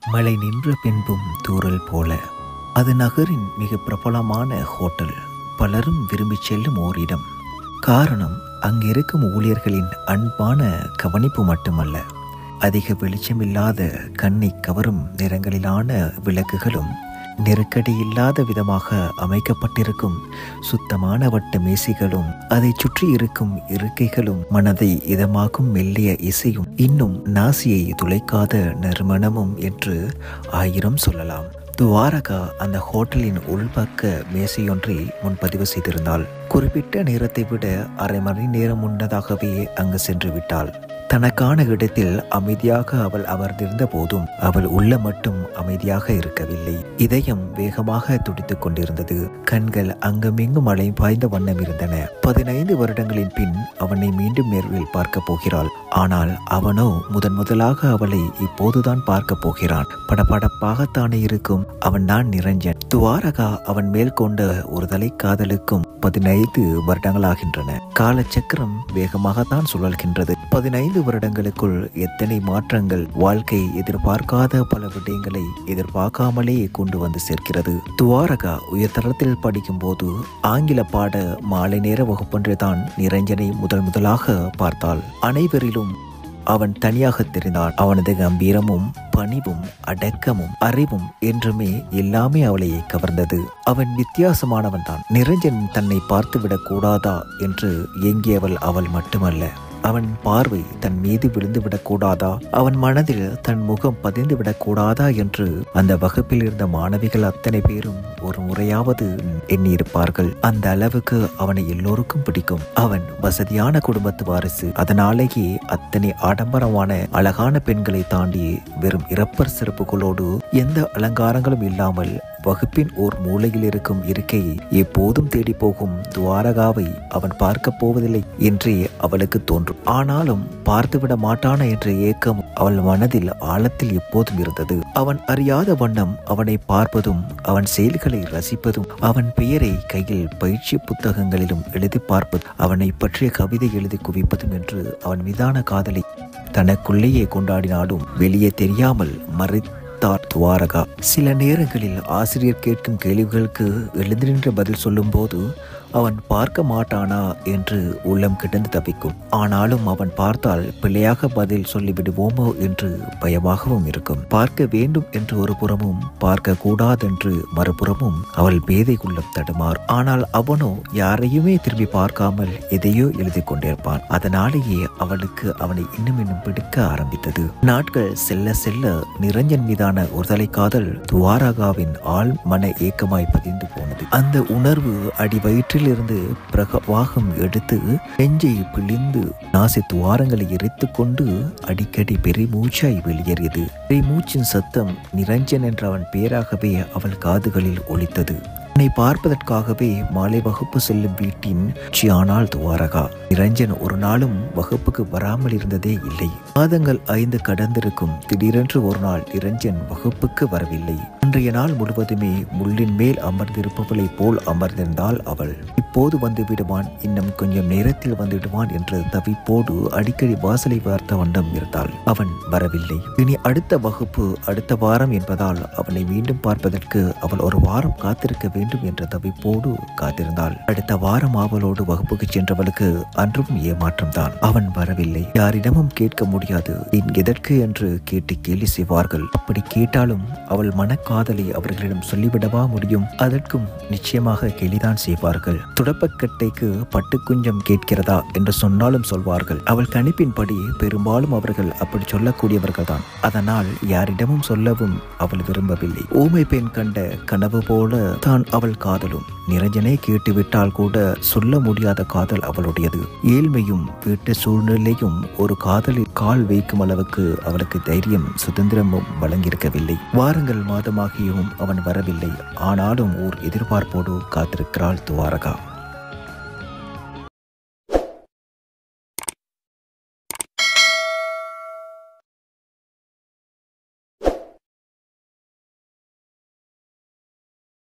மழை நின்ற பின்பும் தூறல் போல அது நகரின் மிக பிரபலமான ஹோட்டல் பலரும் விரும்பி செல்லும் ஓரிடம் காரணம் அங்கிருக்கும் ஊழியர்களின் அன்பான கவனிப்பு மட்டுமல்ல அதிக வெளிச்சமில்லாத கண்ணை கவரும் நிறங்களிலான விளக்குகளும் நெருக்கடி இல்லாத விதமாக அமைக்கப்பட்டிருக்கும் சுத்தமான வட்ட மேசைகளும் அதை சுற்றி இருக்கும் இருக்கைகளும் மனதை இதமாக்கும் மெல்லிய இசையும் இன்னும் நாசியை துளைக்காத நறுமணமும் என்று ஆயிரம் சொல்லலாம் துவாரகா அந்த ஹோட்டலின் உள்பக்க மேசையொன்றை முன்பதிவு செய்திருந்தாள் குறிப்பிட்ட நேரத்தை விட அரை மணி நேரம் முன்னதாகவே அங்கு சென்று விட்டாள் தனக்கான இடத்தில் அமைதியாக அவள் அமர்ந்திருந்த போதும் அவள் உள்ள மட்டும் அமைதியாக இருக்கவில்லை இதயம் வேகமாக துடித்துக் கொண்டிருந்தது கண்கள் அங்குமிங்கும் மழை பாய்ந்த வண்ணம் இருந்தன பதினைந்து வருடங்களின் பின் அவனை மீண்டும் நேர்வில் பார்க்க போகிறாள் ஆனால் அவனோ முதன் முதலாக அவளை இப்போதுதான் பார்க்க போகிறான் படபடப்பாகத்தானே இருக்கும் அவன்தான் நிரஞ்சன் துவாரகா அவன் மேல் கொண்ட ஒரு தலை காதலுக்கும் பதினைந்து வருடங்களாகின்றன காலச்சக்கரம் வேகமாகத்தான் சுழல்கின்றது பதினைந்து வருடங்களுக்குள் எத்தனை மாற்றங்கள் வாழ்க்கை எதிர்பார்க்காத பல விடயங்களை எதிர்பார்க்காமலே கொண்டு வந்து சேர்க்கிறது துவாரகா உயர்தரத்தில் படிக்கும் போது ஆங்கில பாட மாலை நேர வகுப்பொன்று தான் நிரஞ்சனை முதல் முதலாக பார்த்தாள் அனைவரிலும் அவன் தனியாக தெரிந்தான் அவனது கம்பீரமும் பணிவும் அடக்கமும் அறிவும் என்றுமே எல்லாமே அவளை கவர்ந்தது அவன் வித்தியாசமானவன் தான் நிரஞ்சன் தன்னை பார்த்துவிடக் கூடாதா என்று ஏங்கியவள் அவள் மட்டுமல்ல அவன் பார்வை தன் மீது விழுந்து விடக்கூடாதா அவன் மனதில் தன் முகம் பதிந்து விடக்கூடாதா என்று அந்த வகுப்பில் இருந்த மாணவிகள் அத்தனை பேரும் ஒரு முறையாவது எண்ணியிருப்பார்கள் அந்த அளவுக்கு அவனை எல்லோருக்கும் பிடிக்கும் அவன் வசதியான குடும்பத்து வாரிசு அதனாலேயே அத்தனை ஆடம்பரமான அழகான பெண்களை தாண்டி வெறும் இறப்பர் சிறப்புகளோடு எந்த அலங்காரங்களும் இல்லாமல் வகுப்பின் ஓர் மூலையில் இருக்கும் இருக்கையை எப்போதும் தேடி போகும் துவாரகாவை அவன் பார்க்க போவதில்லை என்றே அவளுக்கு தோன்றும் ஆனாலும் பார்த்துவிட மாட்டானா என்ற ஏக்கம் அவள் மனதில் ஆழத்தில் எப்போதும் இருந்தது அவன் அறியாத வண்ணம் அவனை பார்ப்பதும் அவன் செயல்களை ரசிப்பதும் அவன் பெயரை கையில் பயிற்சி புத்தகங்களிலும் எழுதி பார்ப்பதும் அவனை பற்றிய கவிதை எழுதி குவிப்பதும் என்று அவன் மீதான காதலை தனக்குள்ளேயே கொண்டாடினாலும் வெளியே தெரியாமல் மறை தார் துவாரகா சில நேரங்களில் ஆசிரியர் கேட்கும் கேள்விகளுக்கு எழுந்து நின்று பதில் சொல்லும்போது அவன் பார்க்க மாட்டானா என்று உள்ளம் கிடந்து தவிக்கும் ஆனாலும் அவன் பார்த்தால் பிள்ளையாக பதில் சொல்லிவிடுவோமோ என்று பயமாகவும் இருக்கும் பார்க்க வேண்டும் என்று ஒரு புறமும் பார்க்க கூடாதென்று மறுபுறமும் அவள் பேதை உள்ளம் தடுமாறும் ஆனால் அவனோ யாரையுமே திரும்பி பார்க்காமல் எதையோ எழுதி கொண்டிருப்பான் அதனாலேயே அவளுக்கு அவனை இன்னும் இன்னும் பிடிக்க ஆரம்பித்தது நாட்கள் செல்ல செல்ல நிரஞ்சன் மீதான ஒருதலை காதல் துவாரகாவின் ஆள் மன ஏக்கமாய் பதிந்து போனது அந்த உணர்வு அடி வயிற்றிலிருந்து பிரகவாகம் எடுத்து நெஞ்சை பிழிந்து நாசி துவாரங்களை எரித்து கொண்டு அடிக்கடி பெருமூச்சாய் வெளியேறியது பெருமூச்சின் சத்தம் நிரஞ்சன் என்ற அவன் பேராகவே அவள் காதுகளில் ஒலித்தது உன்னை பார்ப்பதற்காகவே மாலை வகுப்பு செல்லும் வீட்டின் சியானால் துவாரகா நிரஞ்சன் ஒரு நாளும் வகுப்புக்கு வராமல் இருந்ததே இல்லை மாதங்கள் ஐந்து கடந்திருக்கும் திடீரென்று ஒரு நாள் நிரஞ்சன் வகுப்புக்கு வரவில்லை அன்றைய நாள் முழுவதுமே முள்ளின் மேல் அமர்ந்திருப்பவளைப் போல் அமர்ந்திருந்தாள் அவள் இப்போது வந்து விடுவான் இன்னும் கொஞ்சம் நேரத்தில் வந்து விடுவான் என்ற தவிப்போடு அடிக்கடி வாசலை பார்த்த வண்ணம் இருந்தாள் அவன் வரவில்லை இனி அடுத்த வகுப்பு அடுத்த வாரம் என்பதால் அவனை மீண்டும் பார்ப்பதற்கு அவள் ஒரு வாரம் காத்திருக்க வேண்டும் என்ற தவிப்போடு காத்திருந்தாள் அடுத்த வாரம் அவளோடு வகுப்புக்கு சென்றவளுக்கு அன்றும் ஏமாற்றம் தான் அவன் வரவில்லை யாரிடமும் கேட்க முடியாது என் எதற்கு என்று கேட்டு கேலி செய்வார்கள் அப்படி கேட்டாலும் அவள் மனக்காதலை அவர்களிடம் சொல்லிவிடவா முடியும் அதற்கும் நிச்சயமாக கேலிதான் செய்வார்கள் துடப்பக்கட்டைக்கு பட்டு குஞ்சம் கேட்கிறதா என்று சொன்னாலும் சொல்வார்கள் அவள் கணிப்பின்படி பெரும்பாலும் அவர்கள் அப்படி சொல்லக்கூடியவர்கள் தான் அதனால் யாரிடமும் சொல்லவும் அவள் விரும்பவில்லை ஊமை பெண் கண்ட கனவு போல தான் அவள் காதலும் நிரஞ்சனை கேட்டுவிட்டால் கூட சொல்ல முடியாத காதல் அவளுடையது ஏழ்மையும் வீட்டு சூழ்நிலையும் ஒரு காதலில் கால் வைக்கும் அளவுக்கு அவளுக்கு தைரியம் சுதந்திரமும் வழங்கியிருக்கவில்லை வாரங்கள் மாதமாகியும் அவன் வரவில்லை ஆனாலும் ஓர் எதிர்பார்ப்போடு காத்திருக்கிறாள் துவாரகா